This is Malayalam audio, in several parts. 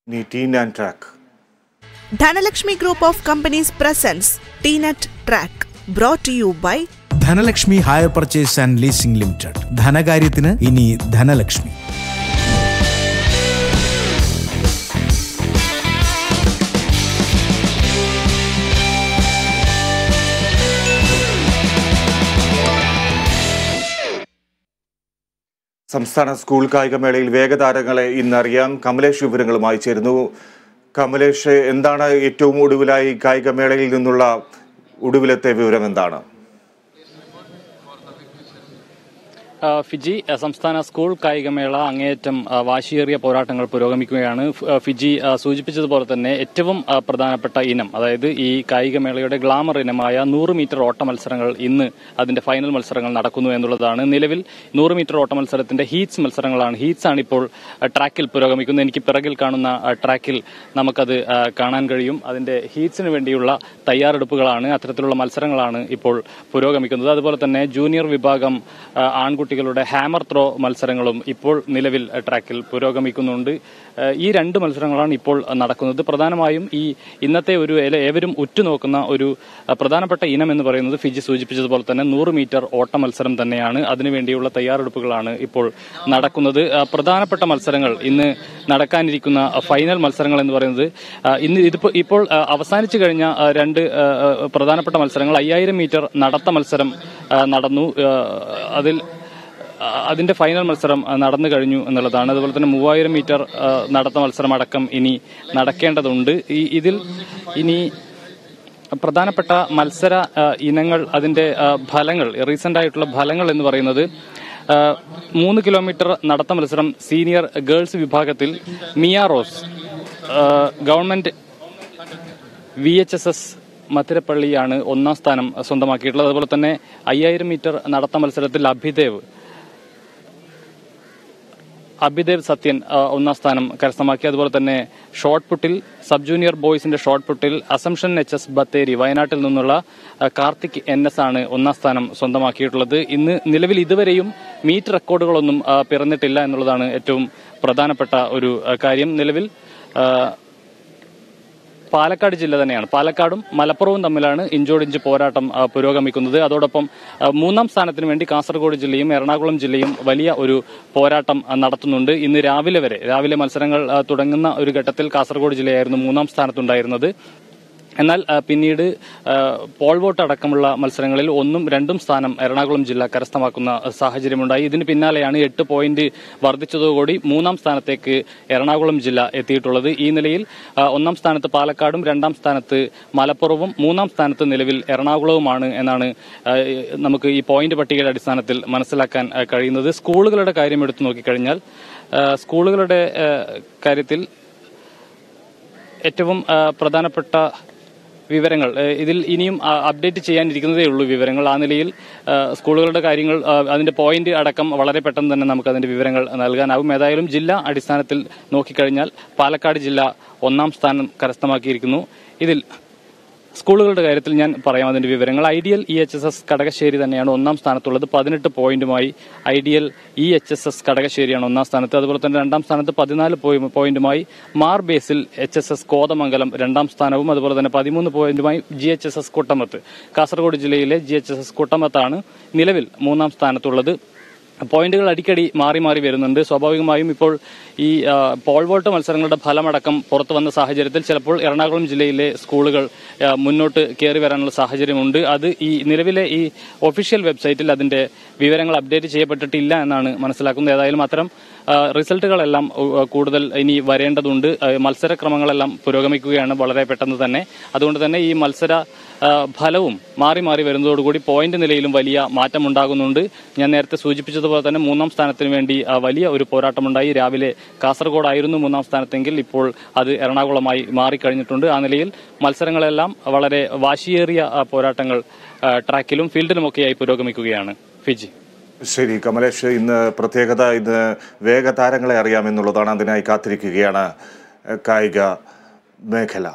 ഇനി teen and track Dhanalakshmi group of companies presents ടീനറ്റ് track brought you by Dhanalakshmi hire purchase and leasing limited ധനകാര്യത്തിന് ഇനി ധനലക്ഷ്മി സംസ്ഥാന സ്കൂൾ കായികമേളയിൽ വേഗതാരങ്ങളെ ഇന്നറിയാം കമലേഷ് വിവരങ്ങളുമായി ചേരുന്നു കമലേഷ് എന്താണ് ഏറ്റവും ഒടുവിലായി കായികമേളയിൽ നിന്നുള്ള ഒടുവിലത്തെ വിവരം എന്താണ് ആ, ഫിജി ആ, സംസ്ഥാന സ്കൂൾ കായികമേള അങ്ങേയറ്റം ആ, വാശിയേറിയ പോരാട്ടങ്ങൾ പുരോഗമിക്കുകയാണ് ഫ്- ആ, ഫിജി ആ, സൂചിപ്പിച്ചതുപോലെ തന്നെ ഏറ്റവും ആ, പ്രധാനപ്പെട്ട ഇനം അതായത് ഈ കായികമേളയുടെ ഗ്ലാമർ ഇനമായ നൂറ് മീറ്റർ ഓട്ട മത്സരങ്ങൾ ഇന്ന് അതിന്റെ ഫൈനൽ മത്സരങ്ങൾ നടക്കുന്നു എന്നുള്ളതാണ് നിലവിൽ നൂറ് മീറ്റർ ഓട്ട മത്സരത്തിന്റെ ഹീറ്റ്സ് മത്സരങ്ങളാണ് ഹീറ്റ്സ് ആണ് ഇപ്പോൾ ആ, ട്രാക്കിൽ പുരോഗമിക്കുന്നത് എനിക്ക് പിറകിൽ കാണുന്ന ആ, ട്രാക്കിൽ നമുക്കത് ആ, കാണാൻ കഴിയും അതിന്റെ ഹീറ്റ്സിന് വേണ്ടിയുള്ള തയ്യാറെടുപ്പുകളാണ് അത്തരത്തിലുള്ള മത്സരങ്ങളാണ് ഇപ്പോൾ പുരോഗമിക്കുന്നത് അതുപോലെ തന്നെ ജൂനിയർ വിഭാഗം ആ, ആൺകുട്ടികളുടെ ഹാമർ ത്രോ മത്സരങ്ങളും ഇപ്പോൾ നിലവിൽ ആ, ട്രാക്കിൽ പുരോഗമിക്കുന്നുണ്ട് ആ, ഈ രണ്ട് മത്സരങ്ങളാണ് ഇപ്പോൾ നടക്കുന്നത് പ്രധാനമായും ഈ ഇന്നത്തെ ഒരു ഏല- ഏവരും ഉറ്റുനോക്കുന്ന ഒരു ആ, പ്രധാനപ്പെട്ട ഇനം എന്ന് പറയുന്നത് ഫിജി സൂചിപ്പിച്ചതുപോലെ തന്നെ നൂറ് മീറ്റർ ഓട്ട മത്സരം തന്നെയാണ് അതിനുവേണ്ടിയുള്ള തയ്യാറെടുപ്പുകളാണ് ഇപ്പോൾ നടക്കുന്നത് ആ, പ്രധാനപ്പെട്ട മത്സരങ്ങൾ ഇന്ന് നടക്കാനിരിക്കുന്ന ഫൈനൽ മത്സരങ്ങൾ എന്ന് പറയുന്നത് ആ, ഇന്ന് ഇതിപ്പോ ഇപ്പോൾ ആ, അവസാനിച്ചു കഴിഞ്ഞ ആ, രണ്ട് ആ, ആ, പ്രധാനപ്പെട്ട മത്സരങ്ങൾ അയ്യായിരം മീറ്റർ നടത്ത മത്സരം ആ, നടന്നു ആ, അതിൽ ആ, അതിന്റെ ഫൈനൽ മത്സരം ആ, നടന്നു കഴിഞ്ഞു എന്നുള്ളതാണ് അതുപോലെ തന്നെ മൂവായിരം മീറ്റർ ആ, നടത്ത മത്സരം അടക്കം ഇനി നടക്കേണ്ടതുണ്ട് ഈ ഇതിൽ ഇനി പ്രധാനപ്പെട്ട മത്സര ആ, ഇനങ്ങൾ അതിന്റെ ആ, ഫലങ്ങൾ റീസെന്റ് ആയിട്ടുള്ള ഫലങ്ങൾ എന്ന് പറയുന്നത് ആ, മൂന്ന് കിലോമീറ്റർ നടത്ത മത്സരം സീനിയർ ഗേൾസ് വിഭാഗത്തിൽ മിയ റോസ് ആ, government V H S S മധുരപ്പള്ളിയാണ് ഒന്നാം സ്ഥാനം സ്വന്തമാക്കിയിട്ടുള്ളത് അതുപോലെ തന്നെ അയ്യായിരം മീറ്റർ നടത്ത മത്സരത്തിൽ അഭിദേവ് അഭിദേവ് സത്യൻ ആ, ഒന്നാം സ്ഥാനം കരസ്ഥമാക്കി അതുപോലെ തന്നെ ഷോർട്ട് പുട്ടിൽ സബ് ജൂനിയർ ബോയ്സിന്റെ ഷോർട്ട് പുട്ടിൽ അസംഷൻ എച്ച് എസ് ബത്തേരി വയനാട്ടിൽ നിന്നുള്ള ആ, കാർത്തിക് എൻ എസ് ആണ് ഒന്നാം സ്ഥാനം സ്വന്തമാക്കിയിട്ടുള്ളത് ഇന്ന് നിലവിൽ ഇതുവരെയും മീറ്റ് റെക്കോർഡുകളൊന്നും ആ, പിറന്നിട്ടില്ല എന്നുള്ളതാണ് ഏറ്റവും പ്രധാനപ്പെട്ട ഒരു ആ, കാര്യം നിലവിൽ ആ, പാലക്കാട് ജില്ല തന്നെയാണ് പാലക്കാടും മലപ്പുറവും തമ്മിലാണ് ഇഞ്ചോടിഞ്ച് പോരാട്ടം ആ, പുരോഗമിക്കുന്നത് അതോടൊപ്പം ആ, മൂന്നാം സ്ഥാനത്തിന് വേണ്ടി കാസർഗോഡ് ജില്ലയും എറണാകുളം ജില്ലയും വലിയ ഒരു പോരാട്ടം ആ, നടത്തുന്നുണ്ട് ഇന്ന് രാവിലെ വരെ രാവിലെ മത്സരങ്ങൾ ആ, തുടങ്ങുന്ന ഒരു ഘട്ടത്തിൽ കാസർഗോഡ് ജില്ലയായിരുന്നു മൂന്നാം സ്ഥാനത്തുണ്ടായിരുന്നത് എന്നാൽ ആ, പിന്നീട് ആ, പോൾ വോട്ട് അടക്കമുള്ള മത്സരങ്ങളിൽ ഒന്നും രണ്ടും സ്ഥാനം എറണാകുളം ജില്ല കരസ്ഥമാക്കുന്ന സാഹചര്യമുണ്ടായി ഇതിന് പിന്നാലെയാണ് എട്ട് പോയിന്റ് വർദ്ധിച്ചതോടുകൂടി മൂന്നാം സ്ഥാനത്തേക്ക് എറണാകുളം ജില്ല എത്തിയിട്ടുള്ളത് ഈ നിലയിൽ ആ, ഒന്നാം സ്ഥാനത്ത് പാലക്കാടും രണ്ടാം സ്ഥാനത്ത് മലപ്പുറവും മൂന്നാം സ്ഥാനത്ത് നിലവിൽ എറണാകുളവുമാണ് എന്നാണ് ആ, നമുക്ക് ഈ പോയിന്റ് പട്ടികയുടെ അടിസ്ഥാനത്തിൽ മനസ്സിലാക്കാൻ ആ, കഴിയുന്നത് സ്കൂളുകളുടെ കാര്യം എടുത്തു നോക്കിക്കഴിഞ്ഞാൽ ആ, സ്കൂളുകളുടെ ആ, കാര്യത്തിൽ ഏറ്റവും ആ, പ്രധാനപ്പെട്ട വിവരങ്ങൾ ഏ, ഇതിൽ ഇനിയും ആ, അപ്ഡേറ്റ് ചെയ്യാനിരിക്കുന്നതേ ഉള്ളൂ വിവരങ്ങൾ ആ നിലയിൽ ആ, സ്കൂളുകളുടെ കാര്യങ്ങൾ ആ, അതിന്റെ പോയിന്റ് അടക്കം വളരെ പെട്ടെന്ന് തന്നെ നമുക്ക് അതിന്റെ വിവരങ്ങൾ നൽകാനാവും ഏതായാലും ജില്ലാ അടിസ്ഥാനത്തിൽ നോക്കിക്കഴിഞ്ഞാൽ പാലക്കാട് ജില്ല ഒന്നാം സ്ഥാനം കരസ്ഥമാക്കിയിരിക്കുന്നു ഇതിൽ സ്കൂളുകളുടെ കാര്യത്തിൽ ഞാൻ പറയാം അതിന്റെ വിവരങ്ങൾ ideal E H S S Kadakassery തന്നെയാണ് ഒന്നാം സ്ഥാനത്തുള്ളത് പതിനെട്ട് പോയിന്റുമായി ideal E H S S കടകശ്ശേരിയാണ് ഒന്നാം സ്ഥാനത്ത് അതുപോലെ തന്നെ രണ്ടാം സ്ഥാനത്ത് പതിനാല് പോയി- പോയിന്റുമായി Mar Basil H S S Kothamangalam രണ്ടാം സ്ഥാനവും അതുപോലെ തന്നെ പതിമൂന്ന് പോയിന്റുമായി G H S S Kuttamath Kasaragod ജില്ലയിലെ ജി എച്ച് എസ് എസ് കുട്ടമത്താണ് നിലവിൽ മൂന്നാം സ്ഥാനത്തുള്ളത് പോയിന്റുകൾ അടിക്കടി മാറി മാറി വരുന്നുണ്ട് സ്വാഭാവികമായും ഇപ്പോൾ ഈ ആ, പോൾ വോട്ട് മത്സരങ്ങളുടെ ഫലമടക്കം പുറത്തു വന്ന സാഹചര്യത്തിൽ ചിലപ്പോൾ എറണാകുളം ജില്ലയിലെ സ്കൂളുകൾ ആ, മുന്നോട്ട് കയറി വരാനുള്ള സാഹചര്യമുണ്ട് അത് ഈ നിലവിലെ ഈ ഒഫീഷ്യൽ വെബ്സൈറ്റിൽ അതിന്റെ വിവരങ്ങൾ അപ്ഡേറ്റ് ചെയ്യപ്പെട്ടിട്ടില്ല എന്നാണ് മനസ്സിലാക്കുന്നത് ഏതായാലും അത്തരം ആ, റിസൾട്ടുകളെല്ലാം ഉ, കൂടുതൽ ഇനി വരേണ്ടതുണ്ട് ആ, മത്സരക്രമങ്ങളെല്ലാം പുരോഗമിക്കുകയാണ് വളരെ പെട്ടെന്ന് തന്നെ അതുകൊണ്ട് തന്നെ ഈ മത്സര ആ, ഫലവും മാറി മാറി വരുന്നതോടുകൂടി പോയിന്റ് നിലയിലും വലിയ മാറ്റമുണ്ടാകുന്നുണ്ട് ഞാൻ നേരത്തെ സൂചിപ്പിച്ചതുപോലെ തന്നെ മൂന്നാം സ്ഥാനത്തിന് വേണ്ടി ആ, വലിയ ഒരു പോരാട്ടമുണ്ടായി രാവിലെ കാസർഗോഡ് ആയിരുന്നു മൂന്നാം സ്ഥാനത്തെങ്കിൽ ഇപ്പോൾ അത് എറണാകുളമായി മാറിക്കഴിഞ്ഞിട്ടുണ്ട് ആ നിലയിൽ മത്സരങ്ങളെല്ലാം വളരെ വാശിയേറിയ ആ, പോരാട്ടങ്ങൾ ആ, ട്രാക്കിലും ഫീൽഡിലുമൊക്കെയായി പുരോഗമിക്കുകയാണ് ഫിജി ശരി കമലേഷ് ഇന്ന് പ്രത്യേകത ഇന്ന് വേഗതാരങ്ങളെ അറിയാമെന്നുള്ളതാണ് അതിനായി കാത്തിരിക്കുകയാണ് ഏഹ്, കായിക മേഖല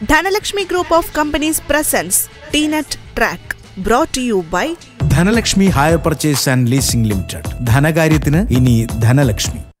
Dhanalakshmi Group of Companies presents TNET Track. Brought to you by Dhanalakshmi hire purchase and leasing limited ധനകാര്യത്തിന് ഇനി ധനലക്ഷ്മി